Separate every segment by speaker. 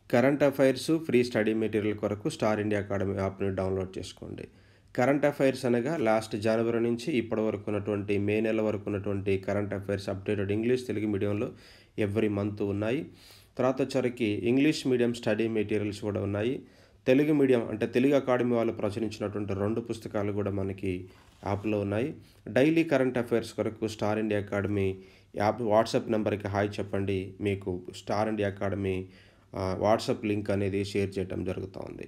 Speaker 1: current affairs free study material కొరకు star India academy యాప్ని download చేసుకోండి కరెంట్ అఫైర్స్ అనగా లాస్ట్ జనవరి నుంచి ఇప్పటి వరకు ఉన్నటువంటి మే నెల వరకు ఉన్నటువంటి current affairs updated English Telugu మీడియంలో ఎవ్రీ మంత్ ఉన్నాయి తర్వాత వచ్చరికి ఇంగ్లీష్ మీడియం స్టడీ మెటీరియల్స్ కూడా ఉన్నాయి తెలుగు మీడియం అంటే తెలుగు అకాడమీ వాళ్ళు ప్రచురించినటువంటి రెండు పుస్తకాలు కూడా మనకి యాప్లో ఉన్నాయి డైలీ కరెంట్ అఫైర్స్ కొరకు star India academy app WhatsApp నెంబర్కి హాయ్ చెప్పండి మీకు స్టార్ ఇండియా అకాడమీ ఆ, వాట్సాప్ లింక్ అనేది షేర్ చేయడం జరుగుతూ ఉంది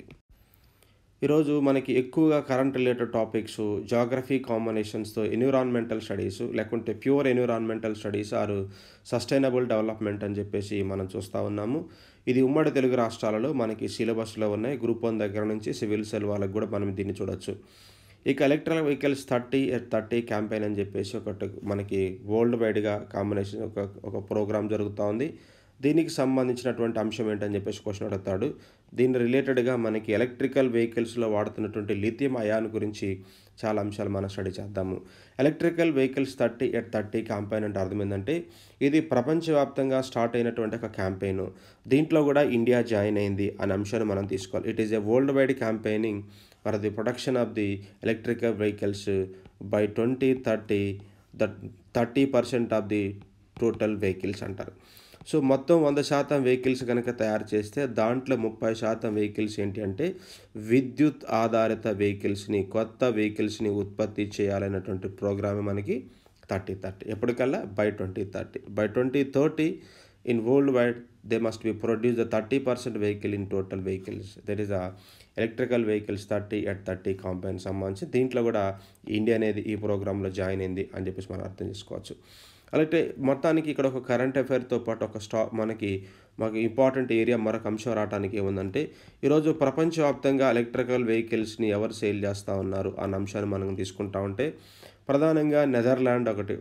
Speaker 1: ఈరోజు మనకి ఎక్కువగా కరెంట్ రిలేటెడ్ టాపిక్స్ జాగ్రఫీ కాంబినేషన్స్తో ఎన్విరాన్మెంటల్ స్టడీస్ లేకుంటే ప్యూర్ ఎన్విరాన్మెంటల్ స్టడీస్ ఆరు సస్టైనబుల్ డెవలప్మెంట్ అని చెప్పేసి మనం చూస్తూ ఉన్నాము ఇది ఉమ్మడి తెలుగు రాష్ట్రాలలో మనకి సిలబస్లో ఉన్నాయి గ్రూప్ వన్ దగ్గర నుంచి సివిల్ సెల్ వాళ్ళకి కూడా మనం దీన్ని చూడొచ్చు ఇక electrical vehicles thirty at thirty campaign అని చెప్పేసి ఒకటి మనకి వరల్డ్ వైడ్గా కాంబినేషన్ ఒక ఒక ప్రోగ్రామ్ జరుగుతూ ఉంది దీనికి సంబంధించినటువంటి అంశం ఏంటని చెప్పేసి క్వశ్చన్ అడుగుతాడు దీని రిలేటెడ్గా మనకి ఎలక్ట్రికల్ వెహికల్స్లో వాడుతున్నటువంటి లిథియం అయాన్ గురించి చాలా అంశాలు మనం స్టడీ చేద్దాము electrical vehicles thirty at thirty campaign అంటే అర్థం ఏంటంటే ఇది ప్రపంచవ్యాప్తంగా స్టార్ట్ అయినటువంటి ఒక క్యాంపెయిన్ దీంట్లో కూడా ఇండియా జాయిన్ అయింది అనే అంశాన్ని మనం తీసుకోవాలి it is a world wide campaigning for the production of the electrical vehicles by twenty thirty the thirty percent of the total vehicles అంటారు సో మొత్తం వంద శాతం వెహికల్స్ కనుక తయారు చేస్తే దాంట్లో ముప్పై శాతం వెహికల్స్ ఏంటి అంటే విద్యుత్ ఆధారిత వెహికల్స్ని కొత్త వెహికల్స్ని ఉత్పత్తి చేయాలనేటువంటి ప్రోగ్రామ్ మనకి థర్టీ థర్టీ ఎప్పటికల్లా by twenty thirty by twenty thirty in world wide they must be produce the thirty percent vehicle in total vehicles that is a electrical vehicles thirty at thirty campaign సంబంధించి దీంట్లో కూడా India అనేది ఈ ప్రోగ్రాంలో join అయింది అని చెప్పేసి మనం అర్థం చేసుకోవచ్చు అలాగే మొత్తానికి ఇక్కడ ఒక కరెంట్ అఫైర్తో పాటు ఒక స్టా మనకి మాకు ఇంపార్టెంట్ ఏరియా మరొక అంశం రావడానికి ఏముందంటే ఈరోజు ప్రపంచవ్యాప్తంగా ఎలక్ట్రికల్ వెహికల్స్ని ఎవరు సేల్ చేస్తూ ఉన్నారు అన్న అంశాన్ని మనం తీసుకుంటా ఉంటే ప్రధానంగా నెదర్లాండ్ ఒకటి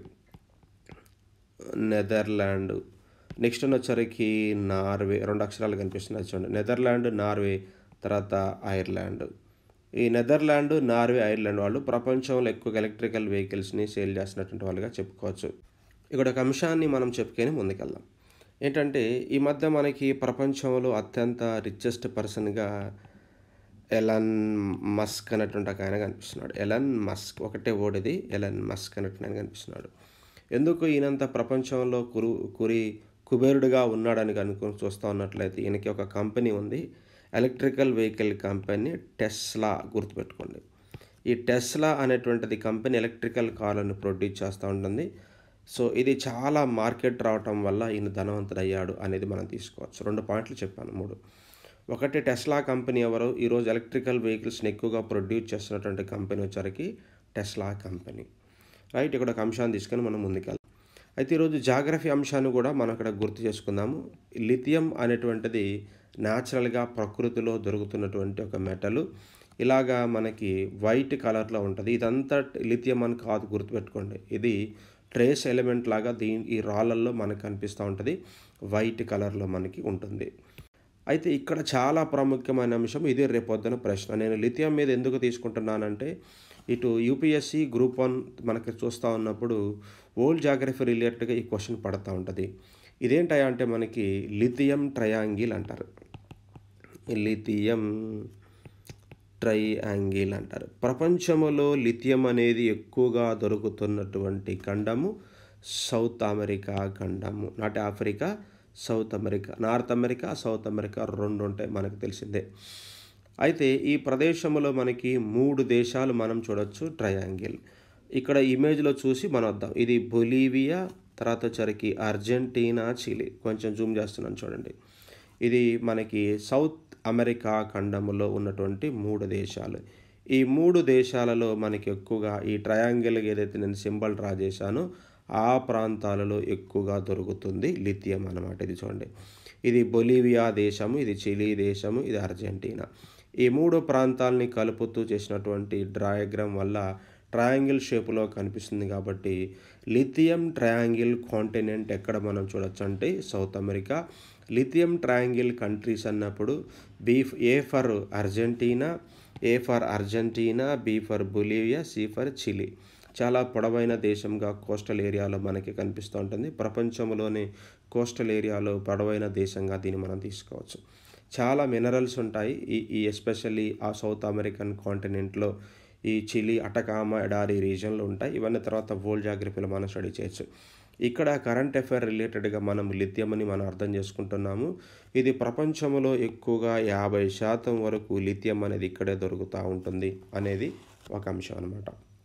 Speaker 1: నెదర్లాండ్ నెక్స్ట్ వచ్చరికి నార్వే రెండు అక్షరాలు కనిపిస్తున్నాయి చూడండి నెదర్లాండ్ నార్వే తర్వాత ఐర్లాండ్ ఈ నెదర్లాండ్ నార్వే ఐర్లాండ్ వాళ్ళు ప్రపంచంలో ఎక్కువ ఎలక్ట్రికల్ వెహికల్స్ని సేల్ చేస్తున్నటువంటి వాళ్ళుగా చెప్పుకోవచ్చు ఇక్కడ ఒక అంశాన్ని మనం చెప్పుకొని ముందుకెళ్దాం ఏంటంటే ఈ మధ్య మనకి ప్రపంచంలో అత్యంత రిచెస్ట్ పర్సన్గా ఎలన్ మస్క్ అనేటువంటి ఒక ఆయన కనిపిస్తున్నాడు ఎలన్ మస్క్ ఒకటే ఓడిది ఎలన్ మస్క్ అనేటువంటి ఆయన కనిపిస్తున్నాడు ఎందుకు ఈయనంత ప్రపంచంలో కురు కురి కుబేరుడుగా ఉన్నాడని కనుక్కొని చూస్తూ ఉన్నట్లయితే ఈయనకి ఒక కంపెనీ ఉంది ఎలక్ట్రికల్ వెహికల్ కంపెనీ టెస్లా గుర్తుపెట్టుకోండి ఈ టెస్లా అనేటువంటిది కంపెనీ ఎలక్ట్రికల్ కార్లను ప్రొడ్యూస్ చేస్తూ ఉంటుంది సో ఇది చాలా మార్కెట్ రావటం వల్ల ఈయన ధనవంతుడయ్యాడు అనేది మనం తీసుకోవచ్చు రెండు పాయింట్లు చెప్పాను మూడు ఒకటి టెస్లా కంపెనీ ఎవరు ఈరోజు ఎలక్ట్రికల్ వెహికల్స్ని ఎక్కువగా ప్రొడ్యూస్ చేస్తున్నటువంటి కంపెనీ వచ్చరికి టెస్లా కంపెనీ రైట్ ఇక్కడ ఒక అంశాన్ని తీసుకొని మనం ముందుకెళ్దాం అయితే ఈరోజు జాగ్రఫీ అంశాన్ని కూడా మనం ఇక్కడ గుర్తు చేసుకుందాము లిథియం అనేటువంటిది న్యాచురల్గా ప్రకృతిలో దొరుకుతున్నటువంటి ఒక మెటల్ ఇలాగా మనకి వైట్ కలర్లో ఉంటుంది ఇదంతా లిథియం అని కాదు గుర్తుపెట్టుకోండి ఇది ట్రేస్ ఎలిమెంట్ లాగా దీని ఈ రాళ్ళల్లో మనకు కనిపిస్తూ ఉంటుంది వైట్ కలర్లో మనకి ఉంటుంది అయితే ఇక్కడ చాలా ప్రాముఖ్యమైన అంశం ఇది రేపొద్దున ప్రశ్న నేను లిథియం మీద ఎందుకు తీసుకుంటున్నానంటే ఇటు యూపీఎస్సి గ్రూప్ వన్ మనకి చూస్తూ ఉన్నప్పుడు ఓల్డ్ జాగ్రఫీ రిలేటెడ్గా ఈ క్వశ్చన్ పడుతూ ఉంటుంది ఇదేంటయా అంటే మనకి లిథియం ట్రయాంగిల్ అంటారు లిథియం ట్రైయాంగిల్ అంటారు ప్రపంచంలో లిథియం అనేది ఎక్కువగా దొరుకుతున్నటువంటి ఖండము సౌత్ అమెరికా ఖండము not Africa South America North America South America రెండు ఉంటాయి మనకు తెలిసిందే అయితే ఈ ప్రదేశంలో మనకి మూడు దేశాలు మనం చూడొచ్చు ట్రయాంగిల్ ఇక్కడ ఇమేజ్లో చూసి మనం వద్దాం ఇది బొలీవియా తర్వాత వచ్చరికి అర్జెంటీనా చిలీ కొంచెం జూమ్ చేస్తున్నాను చూడండి ఇది మనకి సౌత్ అమెరికా ఖండంలో ఉన్నటువంటి మూడు దేశాలు ఈ మూడు దేశాలలో మనకి ఎక్కువగా ఈ ట్రయాంగిల్ ఏదైతే నేను సింబల్ డ్రా చేశానో ఆ ప్రాంతాలలో ఎక్కువగా దొరుకుతుంది లిథియం అనమాట ఇది చూడండి ఇది బొలీవియా దేశము ఇది చిలీ దేశము ఇది అర్జెంటీనా ఈ మూడు ప్రాంతాలని కలుపుతూ చేసినటువంటి డయాగ్రామ్ వల్ల ట్రయాంగిల్ షేపులో కనిపిస్తుంది కాబట్టి లిథియం ట్రయాంగిల్ కాంటినెంట్ ఎక్కడ మనం చూడొచ్చు అంటే South America lithium triangle countries అన్నప్పుడు B A for Argentina A for Argentina B for Bolivia C for Chile చాలా పొడవైన దేశంగా కోస్టల్ ఏరియాలో మనకి కనిపిస్తూ ఉంటుంది ప్రపంచంలోనే కోస్టల్ ఏరియాలో పొడవైన దేశంగా దీన్ని మనం తీసుకోవచ్చు చాలా మినరల్స్ ఉంటాయి ఈ ఈ ఎస్పెషల్లీ ఆ సౌత్ అమెరికన్ కాంటినెంట్లో ఈ చిలీ అటకామా ఎడారి రీజన్లో ఉంటాయి ఇవన్నీ తర్వాత వరల్డ్ జాగ్రఫీలో మనం స్టడీ చేయొచ్చు ఇక్కడ కరెంట్ అఫైర్ రిలేటెడ్గా మనం లిథియం అని మనం అర్థం చేసుకుంటున్నాము ఇది ప్రపంచంలో ఎక్కువగా యాభై శాతం వరకు లిథియం అనేది ఇక్కడే దొరుకుతూ ఉంటుంది అనేది ఒక అంశం అనమాట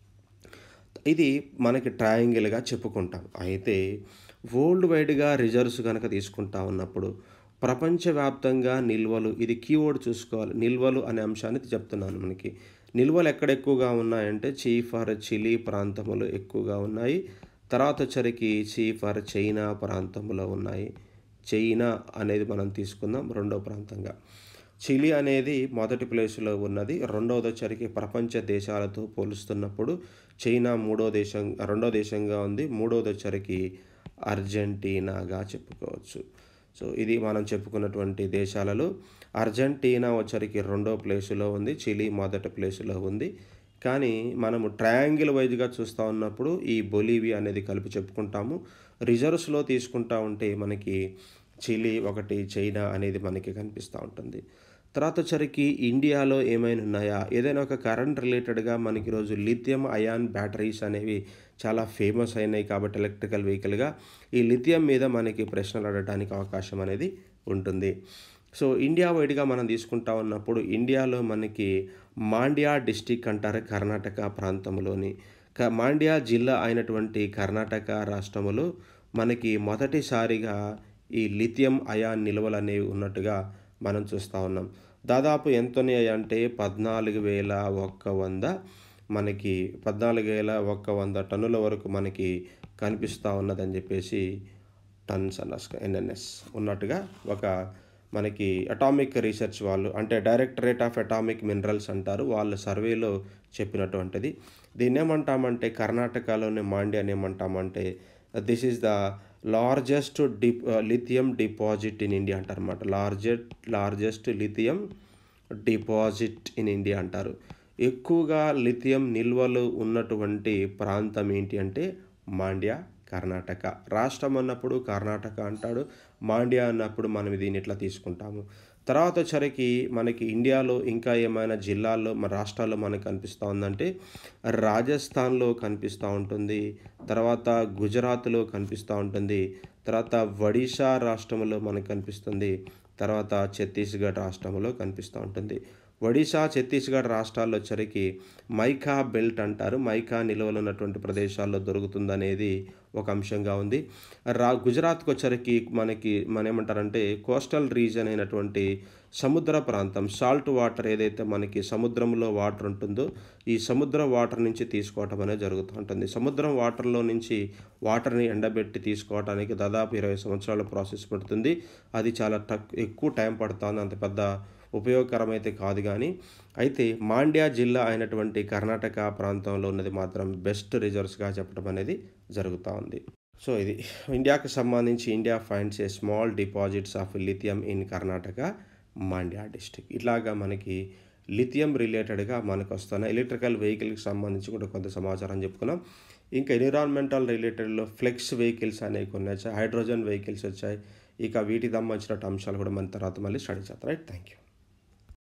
Speaker 1: ఇది మనకి ట్రయాంగిల్గా చెప్పుకుంటాం అయితే వరల్డ్ వైడ్గా రిజర్వ్స్ కనుక తీసుకుంటా ఉన్నప్పుడు ప్రపంచవ్యాప్తంగా నిల్వలు ఇది కీవర్డ్ చూసుకోవాలి నిల్వలు అనే అంశాన్ని చెప్తున్నాను మనకి నిల్వలు ఎక్కడ ఎక్కువగా ఉన్నాయంటే చీఫర్ చిలీ ప్రాంతములు ఎక్కువగా ఉన్నాయి తర్వాత వచ్చరికి చీఫర్ చైనా ప్రాంతంలో ఉన్నాయి చైనా అనేది మనం తీసుకుందాం రెండో ప్రాంతంగా చిలీ అనేది మొదటి ప్లేస్లో ఉన్నది రెండవది వచ్చరికి ప్రపంచ దేశాలతో పోలుస్తున్నప్పుడు చైనా మూడో దేశం రెండో దేశంగా ఉంది మూడవది వచ్చరికి అర్జెంటీనాగా చెప్పుకోవచ్చు సో ఇది మనం చెప్పుకున్నటువంటి దేశాలలో అర్జెంటీనా వచ్చరికి రెండో ప్లేసులో ఉంది చిలీ మొదటి ప్లేసులో ఉంది కానీ మనము ట్రయాంగిల్ వైజ్గా చూస్తూ ఉన్నప్పుడు ఈ బొలీవియా అనేది కలిపి చెప్పుకుంటాము రిజర్వ్స్లో తీసుకుంటా ఉంటే మనకి చిలీ ఒకటి చైనా అనేది మనకి కనిపిస్తూ ఉంటుంది తర్వాత వచ్చరికి ఇండియాలో ఏమైనా ఉన్నాయా ఏదైనా ఒక కరెంట్ రిలేటెడ్గా మనకి ఈరోజు లిథియం అయాన్ బ్యాటరీస్ అనేవి చాలా ఫేమస్ అయినాయి కాబట్టి ఎలక్ట్రికల్ వెహికల్గా ఈ లిథియం మీద మనకి ప్రశ్నలు అడగడానికి అవకాశం అనేది ఉంటుంది సో ఇండియా వైడ్గా మనం తీసుకుంటా ఉన్నప్పుడు ఇండియాలో మనకి మాండ్యా డిస్టిక్ అంటారు కర్ణాటక ప్రాంతంలోని క మాండ్యా జిల్లా అయినటువంటి కర్ణాటక రాష్ట్రములో మనకి మొదటిసారిగా ఈ లిథియం అయాన్ నిల్వలు అనేవి ఉన్నట్టుగా మనం చూస్తూ ఉన్నాం దాదాపు ఎంత ఉన్నాయి అంటే పద్నాలుగు వేల ఒక్క వంద మనకి పద్నాలుగు వేల ఒక్క వంద టన్నుల వరకు మనకి కనిపిస్తూ ఉన్నదని చెప్పేసి టన్స్ అన్న ఎన్ఎన్ఎస్ ఉన్నట్టుగా ఒక మనకి అటామిక్ రీసెర్చ్ వాళ్ళు అంటే డైరెక్టరేట్ ఆఫ్ అటామిక్ మినరల్స్ అంటారు వాళ్ళ సర్వేలో చెప్పినటువంటిది దీన్ని ఏమంటామంటే కర్ణాటకలోని మాండ్య అని ఏమంటామంటే this is the largest dip lithium deposit in India అంటారు అనమాట largest largest lithium deposit in India అంటారు ఎక్కువగా లిథియం నిల్వలు ఉన్నటువంటి ప్రాంతం ఏంటి అంటే మాండ్యా కర్ణాటక రాష్ట్రం అన్నప్పుడు కర్ణాటక అంటాడు మాండ్యా అన్నప్పుడు మనం దీన్ని ఇట్లా తీసుకుంటాము తర్వాత వచ్చరికి మనకి ఇండియాలో ఇంకా ఏమైనా జిల్లాల్లో మన రాష్ట్రాల్లో మనకు కనిపిస్తూ ఉందంటే రాజస్థాన్లో కనిపిస్తూ ఉంటుంది తర్వాత గుజరాత్లో కనిపిస్తూ ఉంటుంది తర్వాత ఒడిషా రాష్ట్రంలో మనకు కనిపిస్తుంది తర్వాత ఛత్తీస్గఢ్ రాష్ట్రంలో కనిపిస్తూ ఉంటుంది ఒడిశా ఛత్తీస్గఢ్ రాష్ట్రాల్లో వచ్చరికి మైకా బెల్ట్ అంటారు మైకా నిల్వలు ఉన్నటువంటి ప్రదేశాల్లో దొరుకుతుందనేది ఒక అంశంగా ఉంది రా గుజరాత్కి వచ్చరికి మనకి మన ఏమంటారంటే కోస్టల్ రీజన్ అయినటువంటి సముద్ర ప్రాంతం సాల్ట్ వాటర్ ఏదైతే మనకి సముద్రంలో వాటర్ ఉంటుందో ఈ సముద్ర వాటర్ నుంచి తీసుకోవటం అనేది జరుగుతూ ఉంటుంది సముద్రం వాటర్లో నుంచి వాటర్ని ఎండబెట్టి తీసుకోవడానికి దాదాపు ఇరవై సంవత్సరాల ప్రాసెస్ పడుతుంది అది చాలా తక్ ఎక్కువ టైం పడుతుంది అంత పెద్ద ఉపయోగకరమైతే కాదు కానీ అయితే మాండ్యా జిల్లా అయినటువంటి కర్ణాటక ప్రాంతంలో ఉన్నది మాత్రం బెస్ట్ రిజర్వ్స్గా చెప్పడం అనేది జరుగుతూ ఉంది సో ఇది ఇండియాకు సంబంధించి India finds a small deposits of lithium in Karnataka Mandya district ఇట్లాగా మనకి లిథియం రిలేటెడ్గా మనకు వస్తున్న ఎలక్ట్రికల్ వెహికల్కి సంబంధించి కూడా కొంత సమాచారం చెప్పుకున్నాం ఇంకా ఎన్విరాన్మెంటల్ రిలేటెడ్లో ఫ్లెక్స్ వెహికల్స్ అనేవి కొన్ని వచ్చాయి హైడ్రోజన్ వెహికల్స్ వచ్చాయి ఇక వీటికి సంబంధించిన అంశాలు కూడా మన తర్వాత మళ్ళీ స్టడీ చేస్తాం రైట్ థ్యాంక్ యూ